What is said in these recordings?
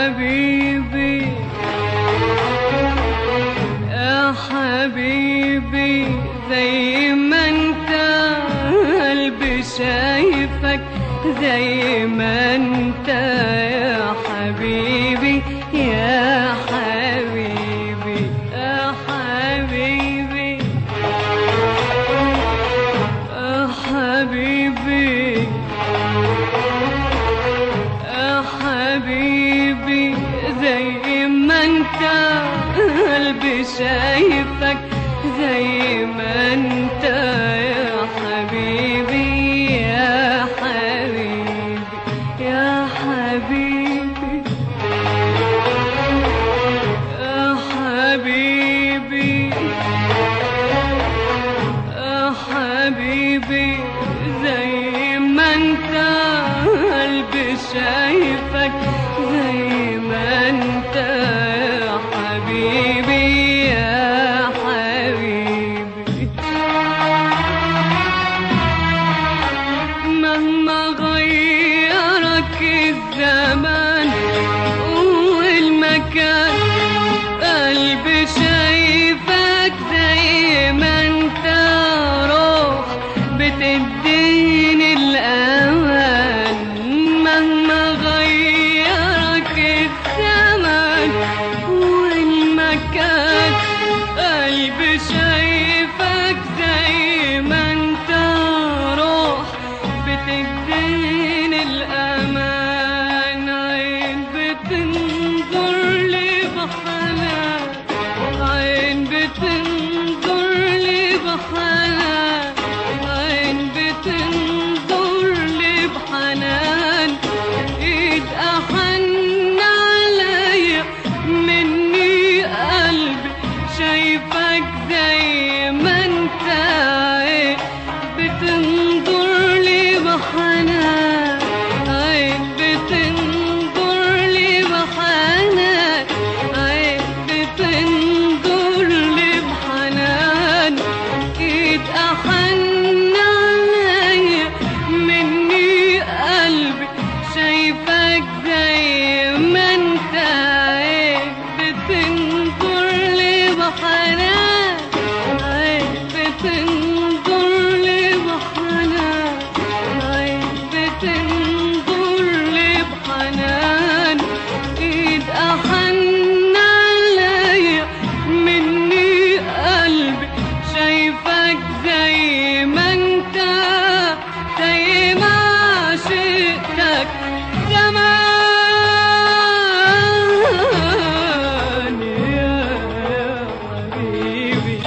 حبيبي يا حبيبي زي ما انت قلبي شايفك زي ما انت يا حبيبي يا حبيبي يا حبيبي يا حبيبي يا حبيبي زي ما انت قلبي شايفك زي ما انت يا حبيبي يا حبيبي يا حبيبي يا حبيبي يا حبيبي زي ما انت قلبي شايفك زي ما انت يا حبيبي يا حبيبي مهما غيرك الزمان والمكان قلبي شايفك زي ما انت روح بتديني الامان مهما غيرك الزمان والمكان قلبي شايفك زي ما انت روح بتديني الامان عين بتنظر لي بحنان عين بتنظر لي بحنان عين بتنظر لي بحنان ايد احن عليا مني قلبي شايفك زي ما انت عين بتنظر لي بحنان عين بتنظر لي بحنان عين بتنظر لي بحنان ايد احن عليا مني قلبي شايفك زي ما انت عين بتنظر لي بحنان عين بتنظر لي بحنان عين بتنظر لي بحنان ايد احن عليا مني قلبي شايفك زي ما انت زي ما عشقتك زمان يا حبيبي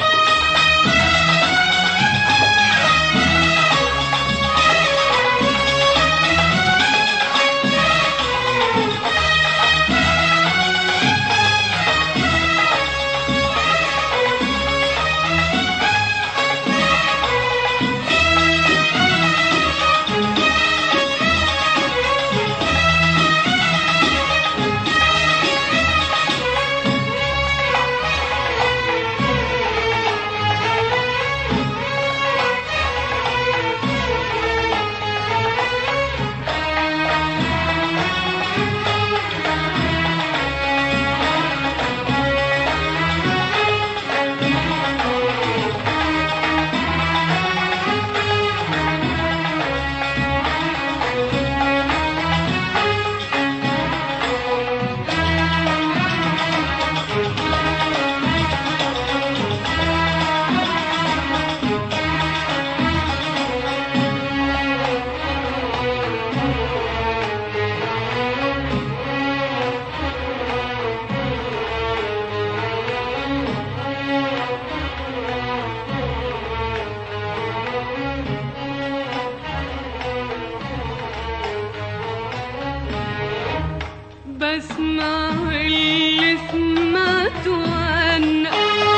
بسمع اللي سمعته عنك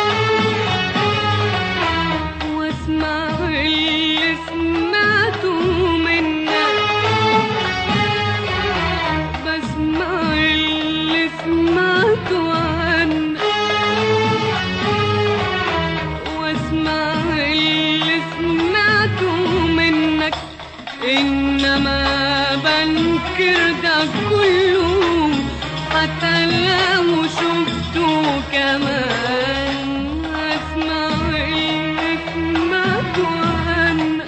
واسمع اللي سمعته منك بسمع اللي سمعته عنك واسمع اللي سمعته منك انما بنكر ده كله حتى لو شفته كمان اسمع اللي سمعته عنك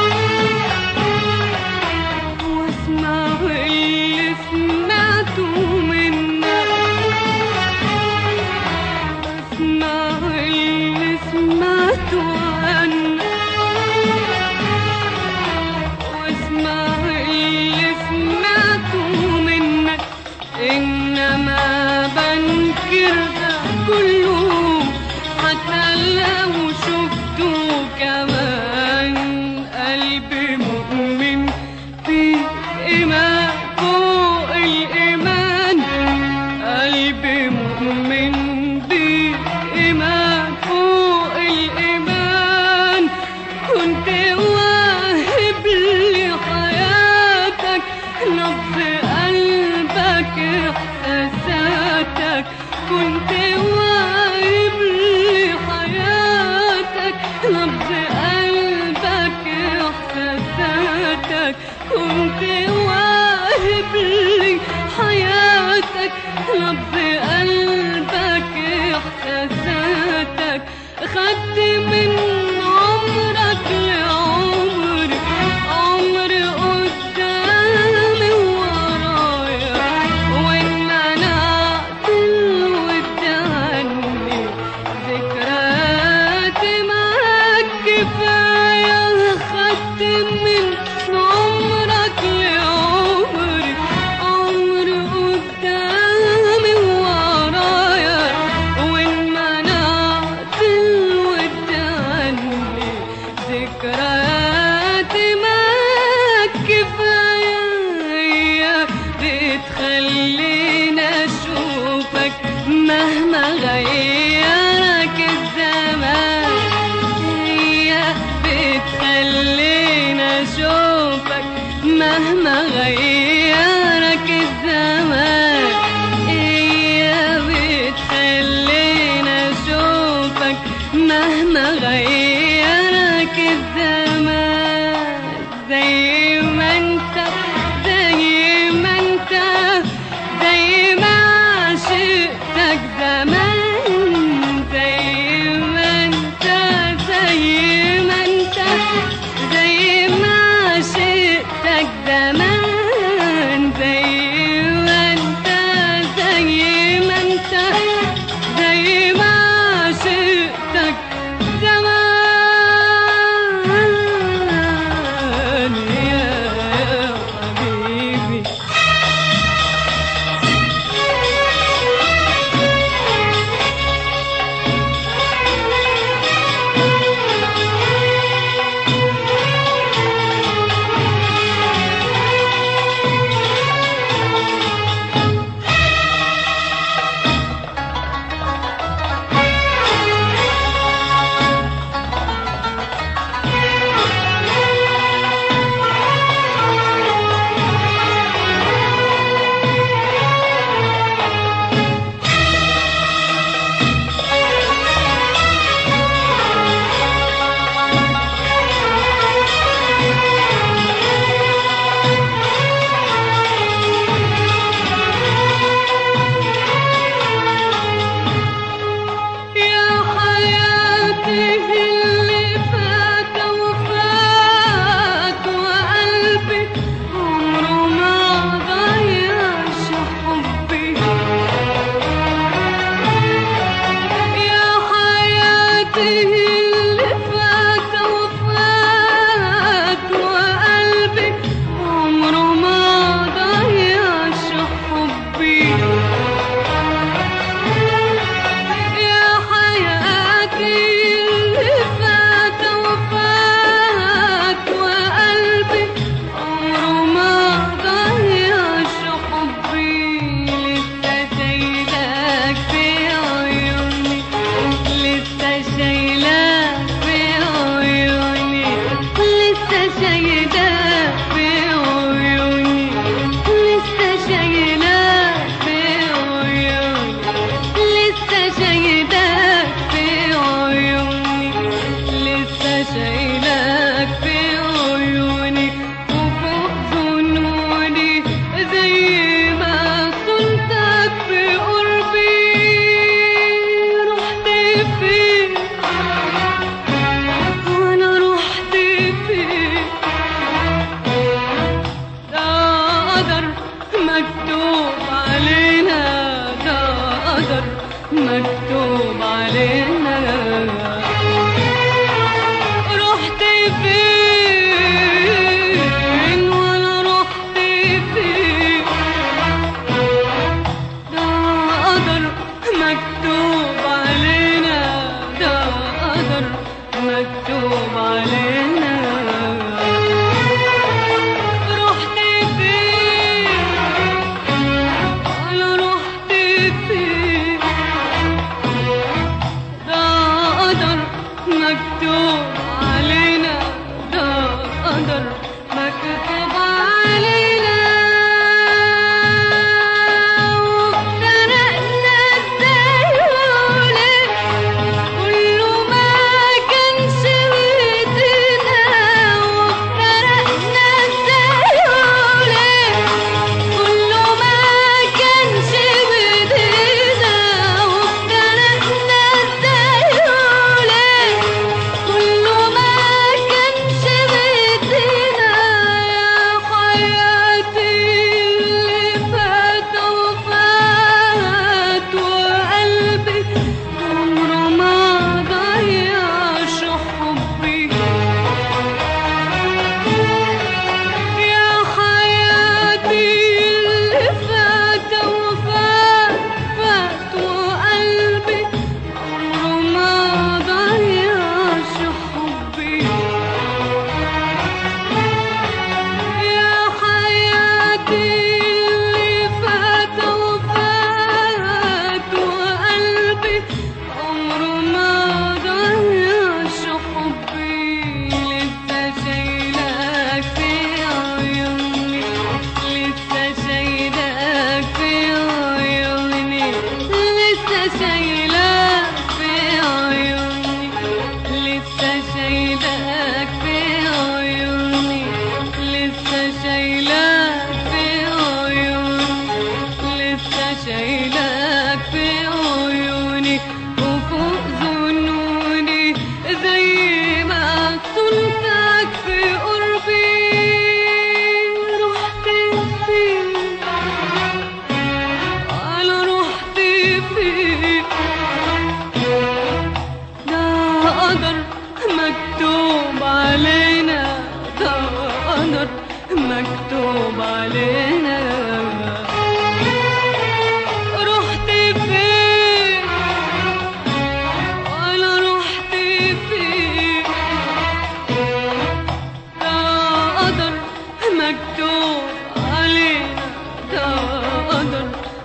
واسمع اللي سمعته منك اسمع اللي سمعته عنك واسمع اللي سمعته منك انما بنكر ده كله حتى لو شفته كمان قلبي مؤمن في ايمان فوق الايمان قلبي مؤمن بإيمان فوق الإيمان كنت واهب لي حياتك نبض قلبك إحساساتك كنت واهب لي حياتك نبض قلبك إحساساتك كنت واهب لي حياتك نبض قلبك إحساساتك خدت من عمرك لعمري عمر قدامي وورايا وإن منعت الود عني ذكرياتي معاك كفاية خدت من عمرك لعمري عمر قدامي وورايا وإن منعت الود عني ذكرياتي معاك كفاية هي بتخليني أشوفك مهما غيرك الزمان هي بتخليني أشوفك مهما غيرك الزمان هي بتخليني أشوفك مهما غيرك الزمان زي ما انت زي ما انت زي ما عشقتك زمان زي ما انت زي ما انت زي ما عشقتك زمان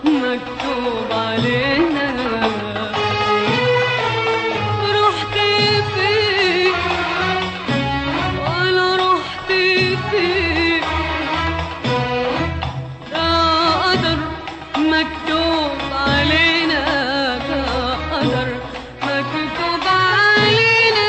مكتوب علينا رحت فين ولا رحت فين ده قدر مكتوب علينا ده قدر مكتوب علينا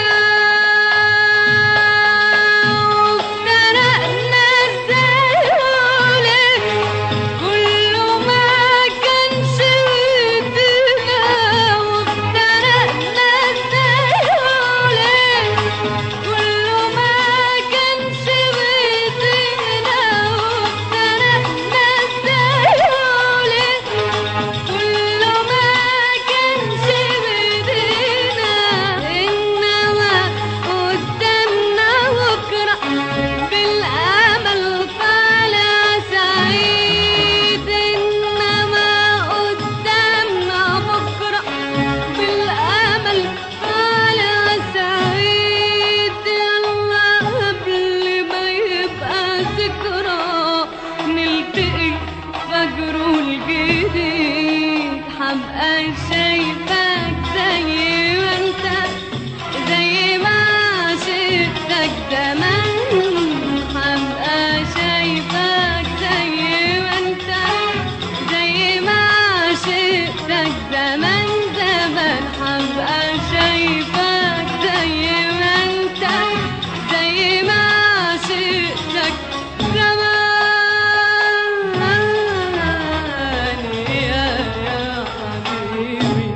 وافترقنا ازاي وليه كله ما كانش بيدينا وافترقنا ازاي وليه كله ما كانش بيدينا وافترقنا ازاي وليه كله ما كانش بيدينا انما قدامنا بكره بالامل طالع سعيد انما قدامنا بكره بالامل طالع سعيد يلا قبل ما يبقى ذكرى نلتقي فجر الجديد حبقى شايفك زي ما انت زي ما عشقتك زمان حبقى شايفك زي ما انت زي ما عشقتك زمان زمان حبقى شايفك زي ما انت زي ما عشقتك زمان يا يا حبيبي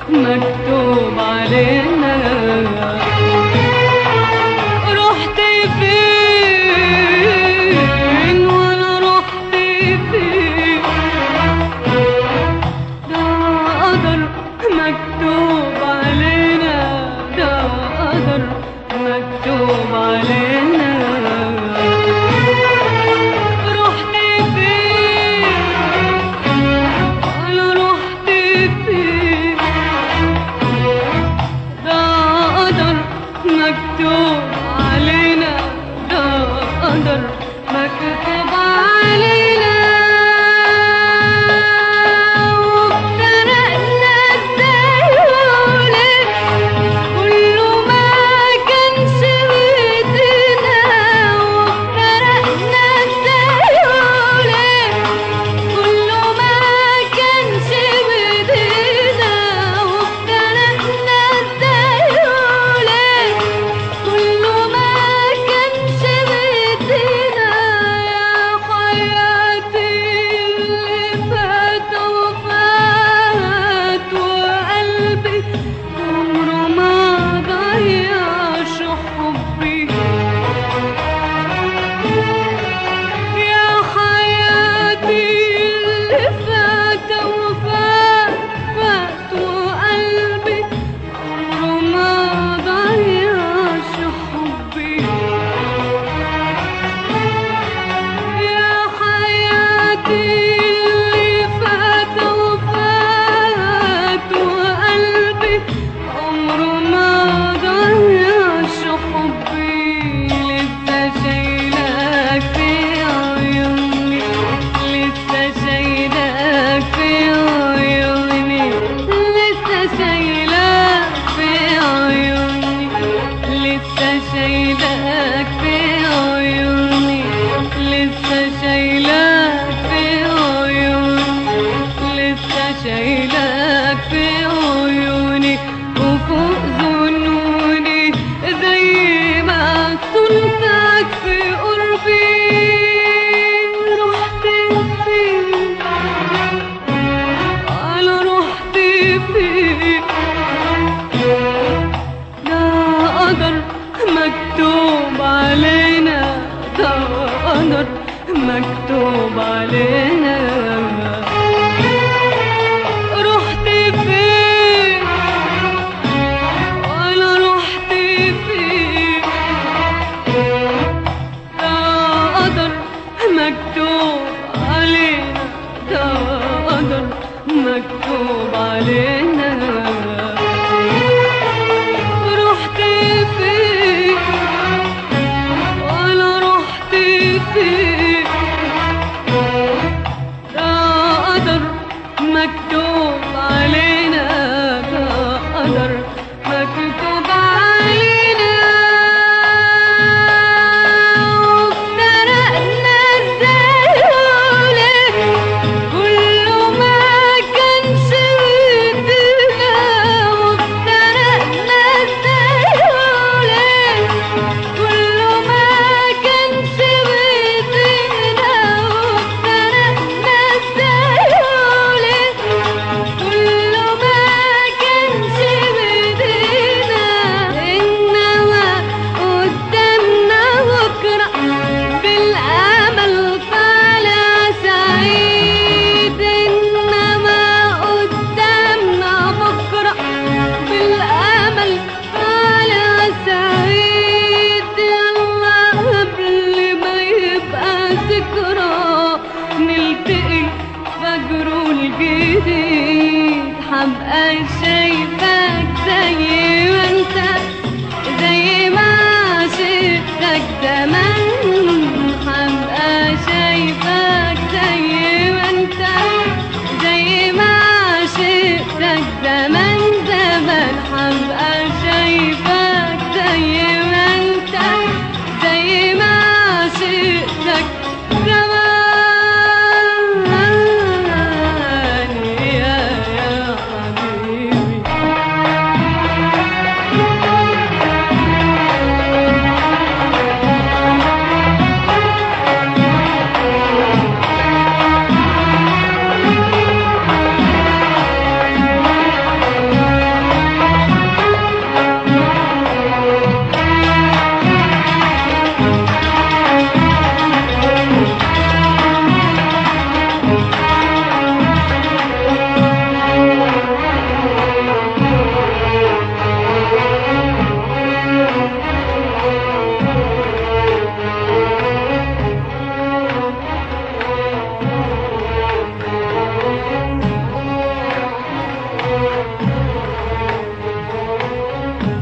مكتوب علينا رحت فين وانا رحت فين ده قدر مكتوب علينا ده قدر مكتوب علينا رحت فين انا رحت فين ده قدر مكتوب علينا ده قدر مكتوب علينا وافترقنا ازاي وليه كله ما كانش بايدينا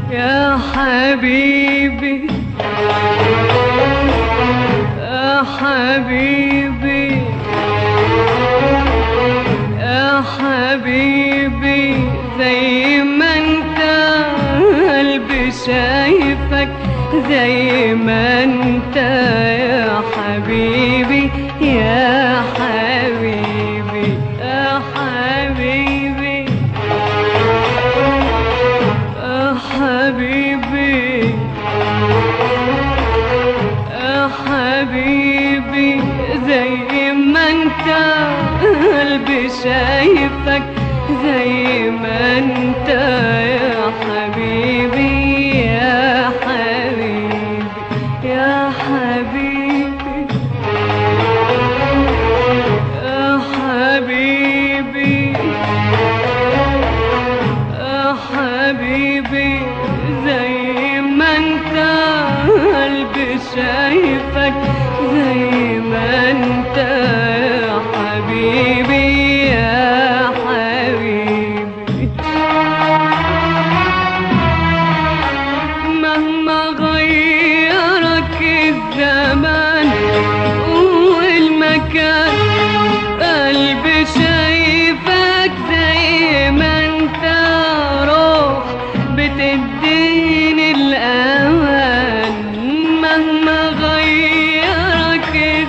يا حبيبي يا حبيبي يا حبيبي زي ما انت قلبي شايفك زي ما انت يا حبيبي يا حبيبي يا حبيبي يا حبيبي يا حبيبي زي ما انت قلبي شايفك زي ما انت يا حبيبي يا حبيبي يا حبيبي يا حبيبي يا حبيبي زي ما انت قلبي شايفك زي ما انت يا حبيبي يا حبيبي مهما غيرك الزمان والمكان قلبي شايفك زي ما انت روح بتديني الامان مهما غيرك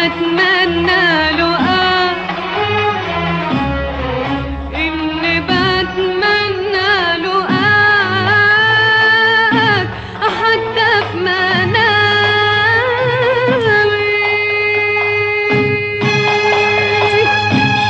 بتمنى لقاك إني بتمنى لقاك حتى في منامي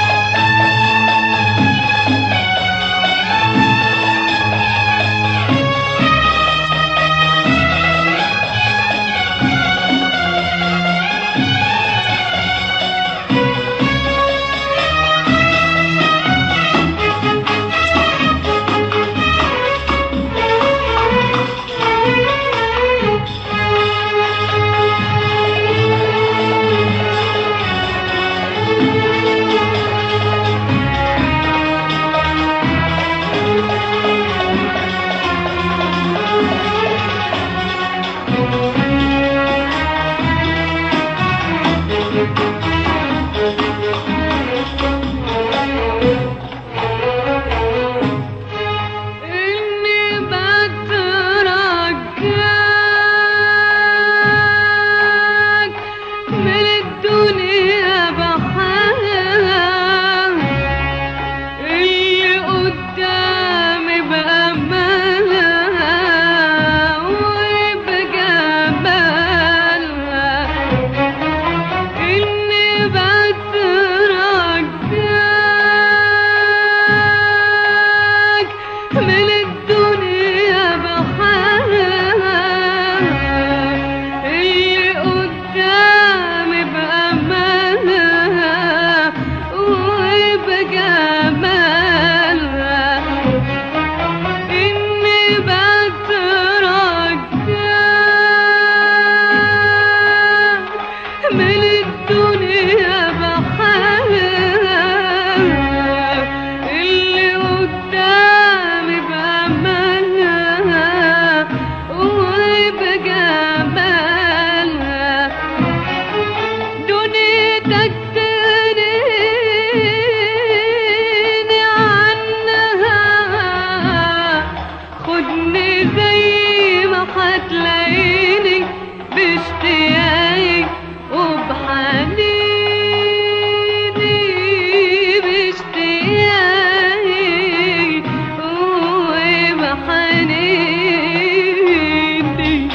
إني بترجاك من الدنيا بحالها اللي قدامي بأملها وبجمالها إني بترجاك من الدنيا بحالها اللي قدامي بأملها وبجمالها إني بترجاك من الدنيا بحالها اللي قدامي بأملها وبجمالها دنيتك تغنيني عنها خدني زي ما هتلاقيني باشتياقي وبحنيني باشتياقي وبحنيني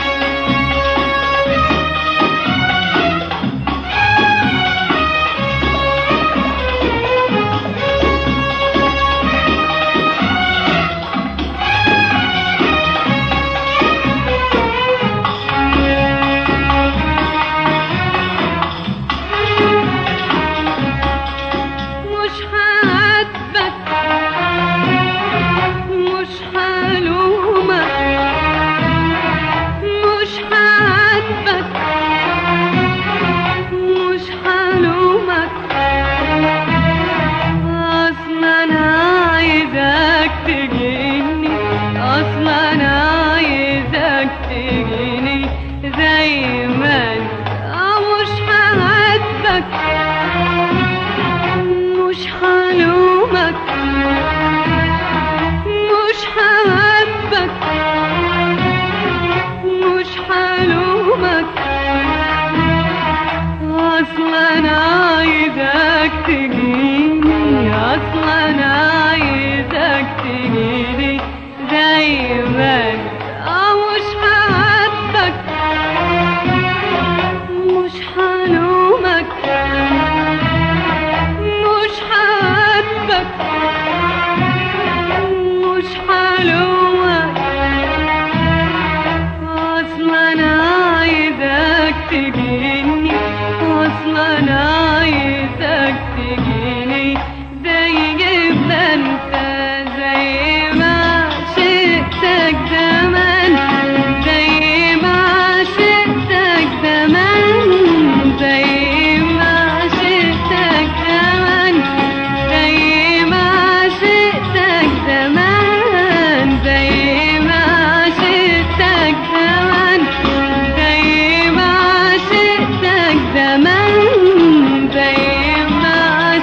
مش هعاتبك مش هلومك مش هعاتبك مش هلومك اصلا انا عايزك تجيني اصلا انا عايزك تجيني زي ما انت مش هعاتبك مش هلومك مش هعاتبك مش هلومك اصلا انا عايزك تجيني اصلا انا عايزك تجيني زي ما انت مش هعاتبك مش هلومك مش هعاتبك مش هلومك اصلا انا عايزك تجيني اصلا انا عايزك تجيني زي ما انت زي ما شئتك زمان زي ما شئتك زمان زي ما شئتك زمان زي ما شئتك زمان زي ما شئتك زمان زي ما شئتك زمان زي ما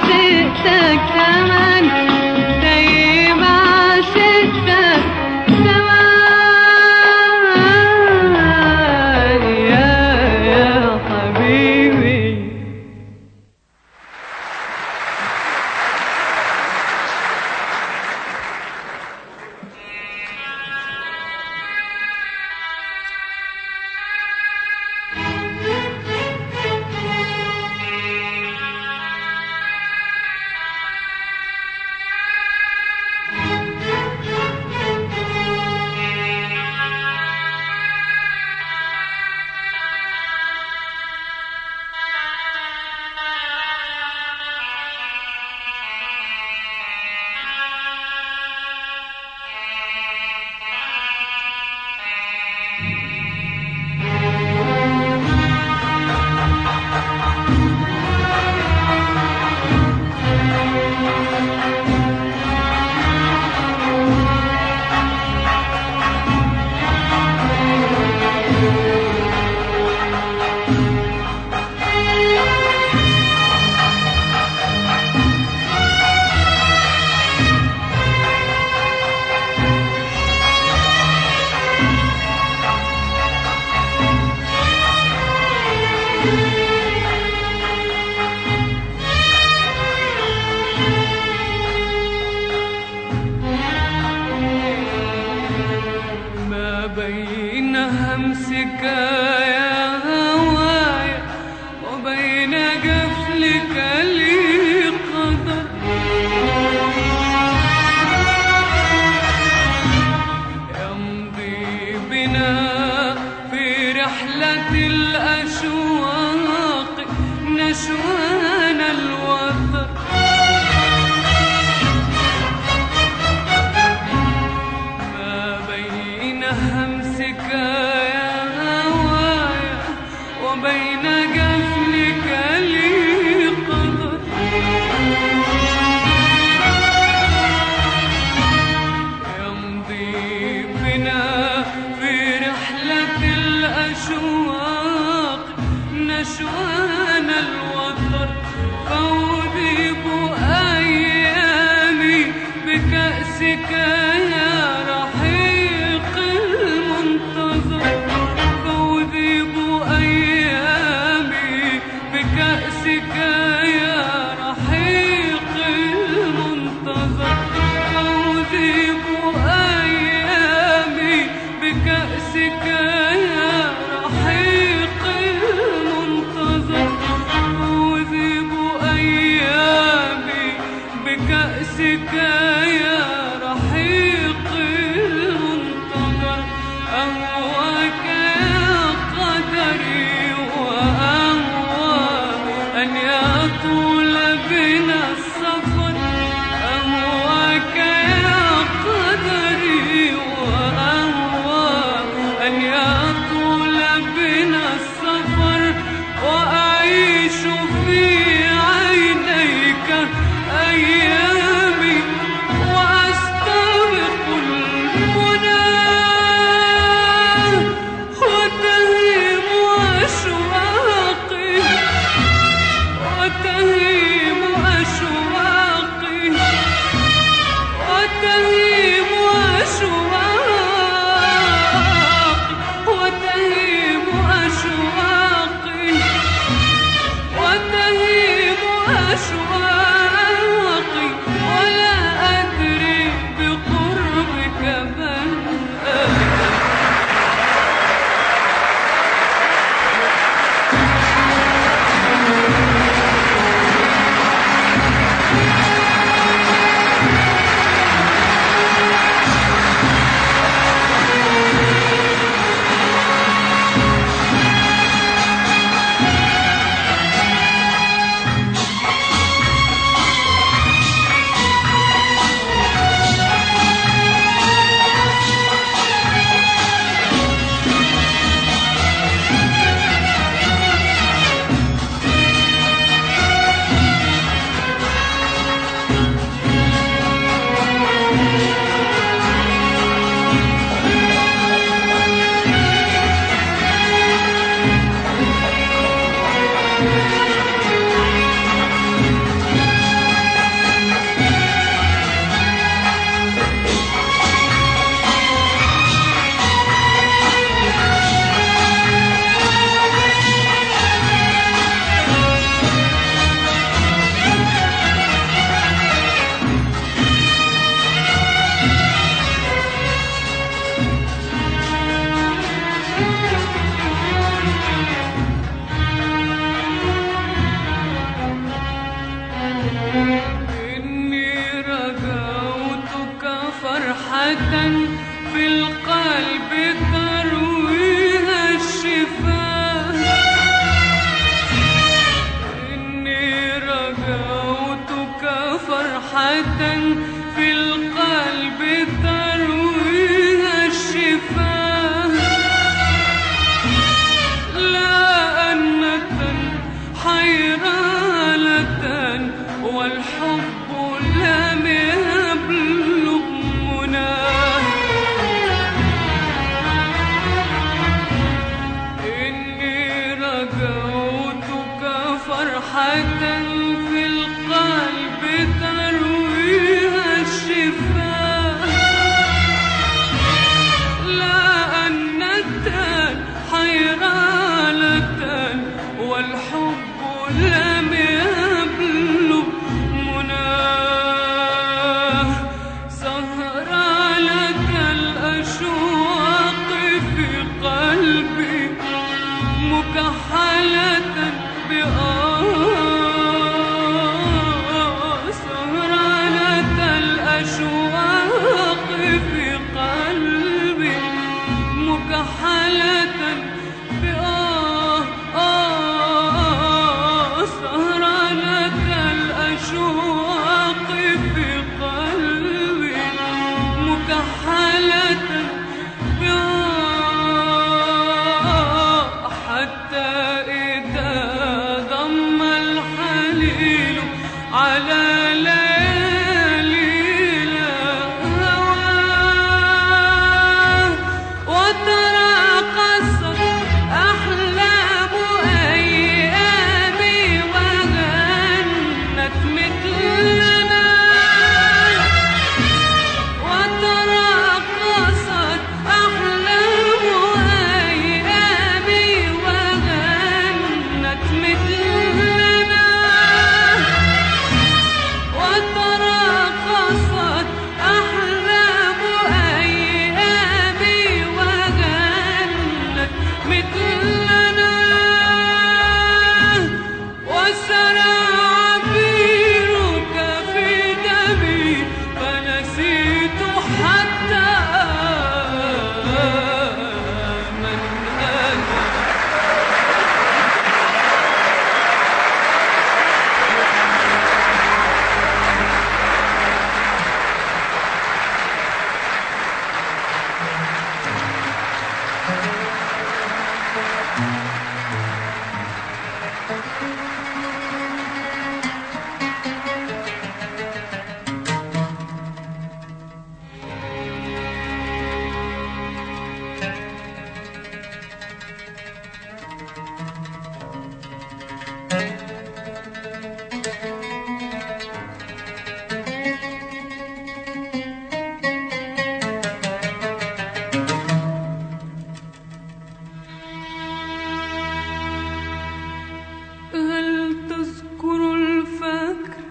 جفلك لي قدر يمضي بنا في رحلة الأشواق نشوان الوطن ما بين همسك يا هوايا وبين جفلك لي قدر يمضي بنا في رحلة الأشواق نشوان الوطن فأذيب أيامي بكأسك يا رحيق المنتظر فأذيب أيامي بكأسك يا رحيق المنتظر فأذيب أيامي بكأسك يا رحيق المنتظر أذيب أيامي بكأسك يا رحيق المنتظر أهواك يا قدري وأهوى أن يطول بنا السفر أهواك يا قدري وأهوى أن يطول بنا السفر وأعيش في عينيك أيامي وأستبق المنى وتهيم أشواقي وتهيم أشواقي وتهيم أشواقي وتهيم أشواقي وتهيم أشواقي ولا أدري بقربك من أبدا إني رجوتك فرحة في القلب ترويها الشفاء إني رجوتك فرحة في القلب ترويها الشفاء لا أنة حيرانة والحب لم يبلغ مناه إني رجوتك فرحة في القلب ترويها الشفاء لا أنة حيرانة والحب لم يبلغ مناه سهر لك الأشواق في قلبي مكحلة بآه على ليالي هواه وتراقصت أحلام أيامي وغنت مثلنا وتراقصت أحلام أيامي وغنت مثلنا وتراقصت أحلام أيامي وغنت مثلنا وسرى عبيرك في دمي فنسيت حتى من أنا هل تذكر الفجر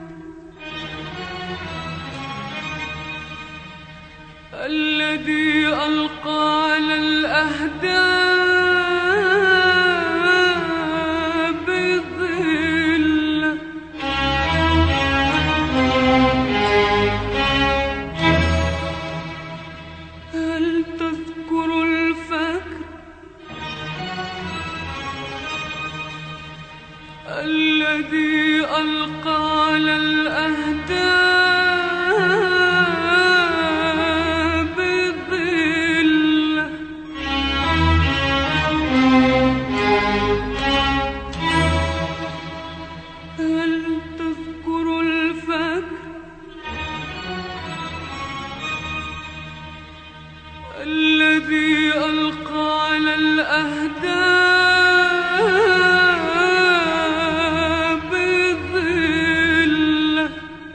الذي ألقى على الأهداب ظل هل تذكر الفجر الذي ألقى على الأهداب ظل هل تذكر الفجر الذي ألقى على الأهداب ظل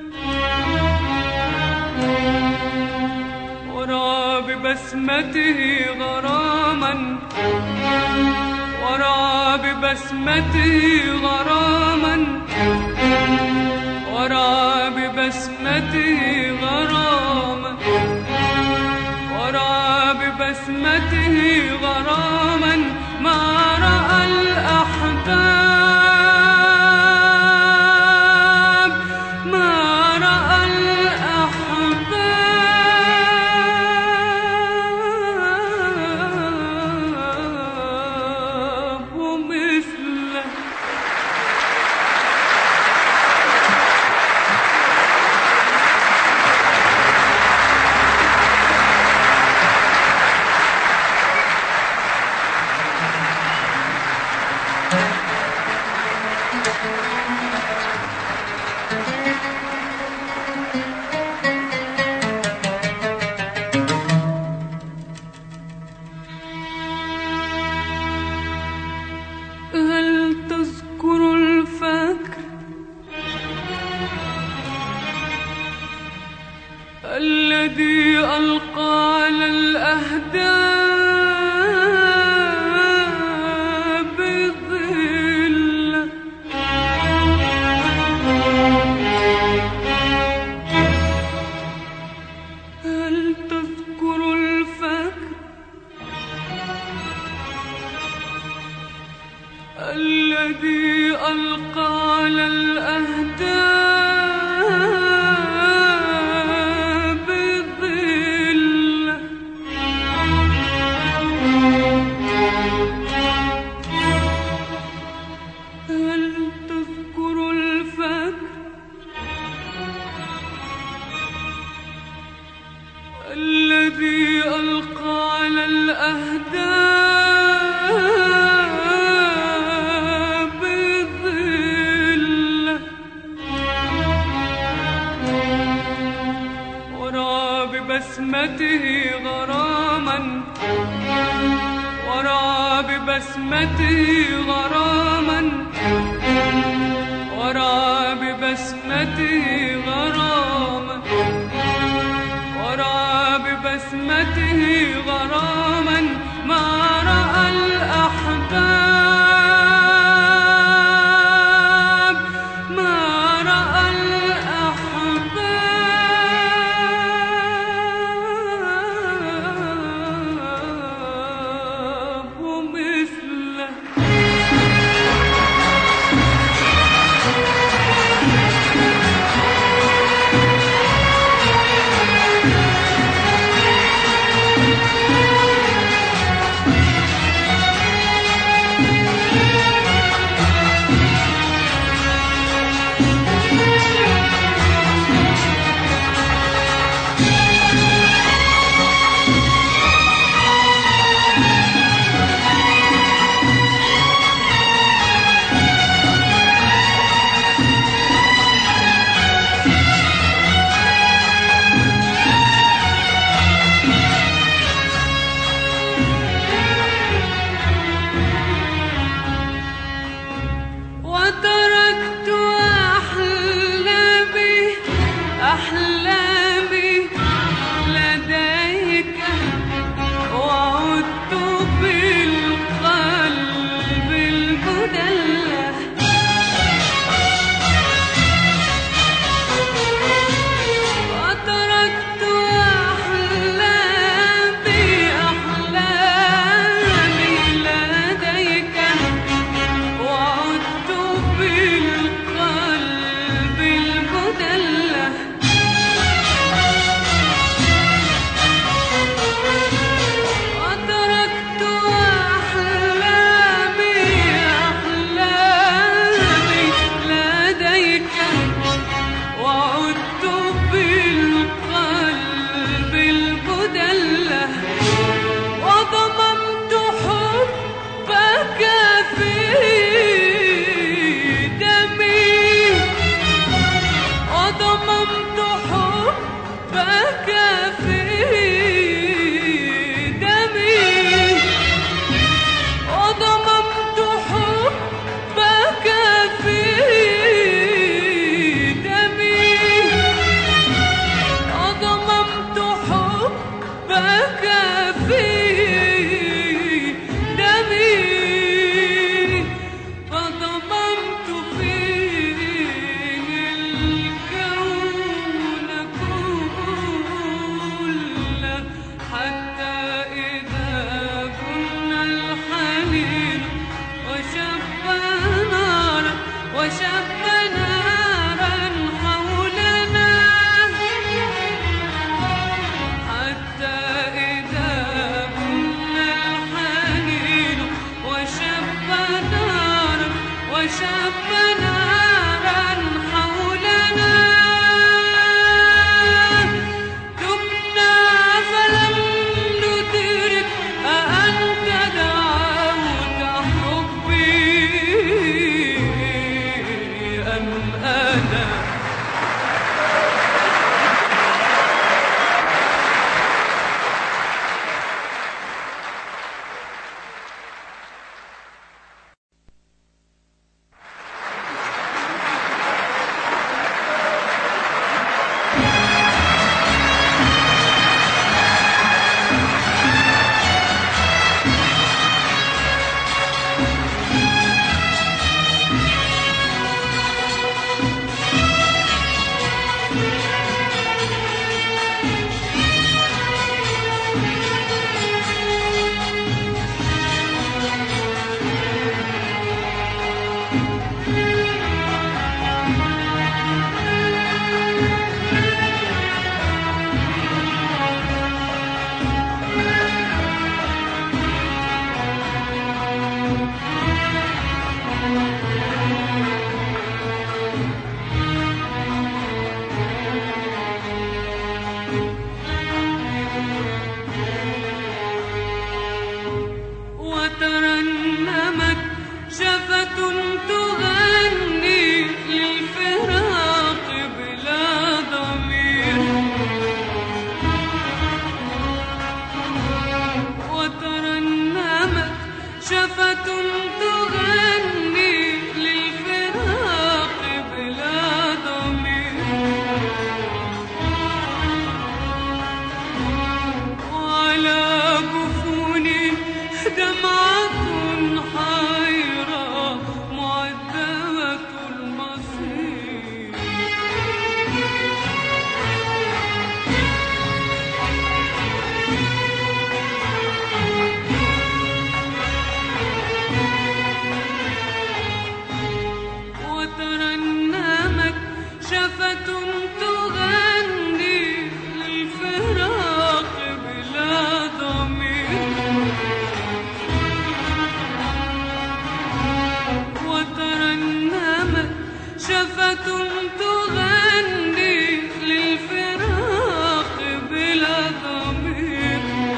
ورعى ببسمته غراما ورعى ببسمته غراما ورعى ببسمته غراما ورعى ببسمته غراما ما رأى الأحباب ما رأى الأحباب مثله ببسمته غراما ورعى ببسمته غراما ورعى ببسمته غراما ورعى ببسمته غراما ما رأى الأحباب ما رأى الأحباب مثله شفة تغني للفراق بلا ضمير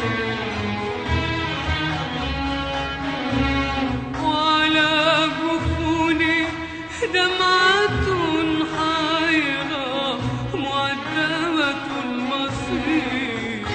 وعلى جفوني دمعة حيرة مؤدبة المصير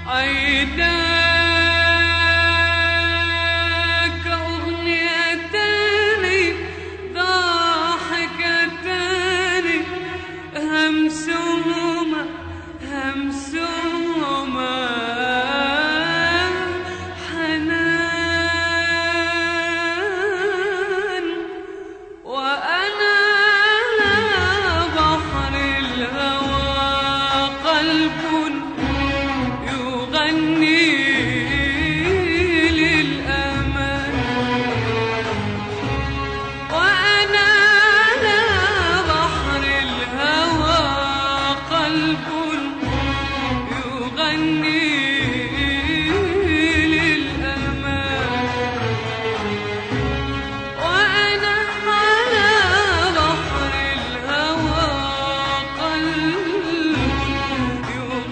عيداك أغنيتان ضاحكتان همسهما همسهما حنان وأنا بحر الهوى قلب يغني للأمان وأنا على بحر الهوى قلب يغني للأمان وأنا على بحر الهوى قلب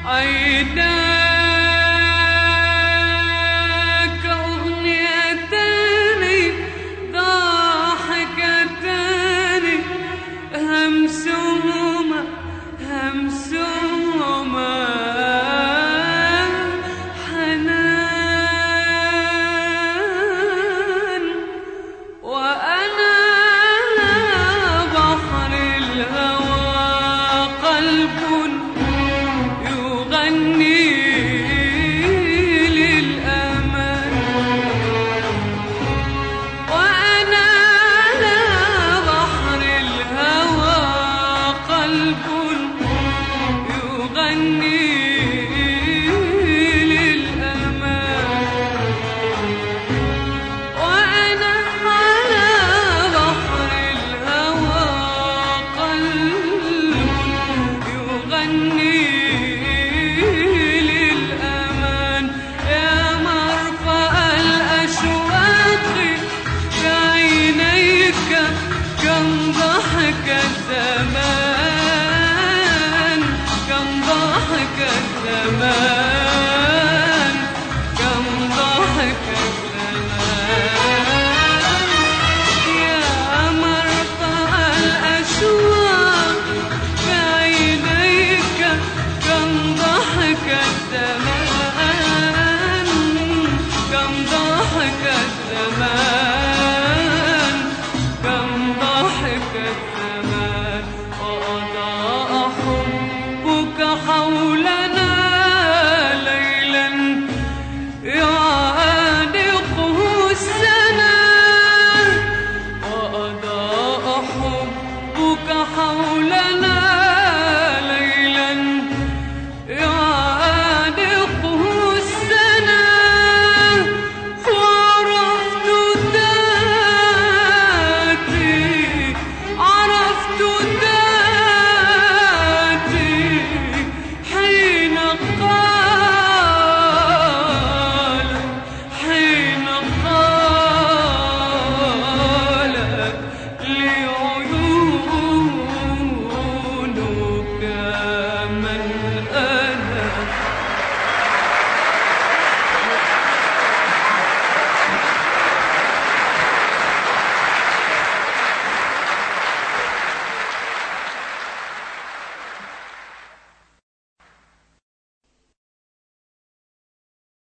عيناك أغنيتان ضاحكتان همسهما همسهما حنان وأنا على بحر الهوى قلب يغني للأمان وأنا على بحر الهوى قلب يغني للأمان وأنا على بحر الهوى قلب يغني للأمان يا مرفأ الأشواق بعينيك كم ضحك الزمان كم ضحك الزمان كم ضحك الزمان يا مرفأ الأشواق بعينيك كم ضحك الزمان كم ضحك الزمان كم ضحك الزمان وأضاء حبك حول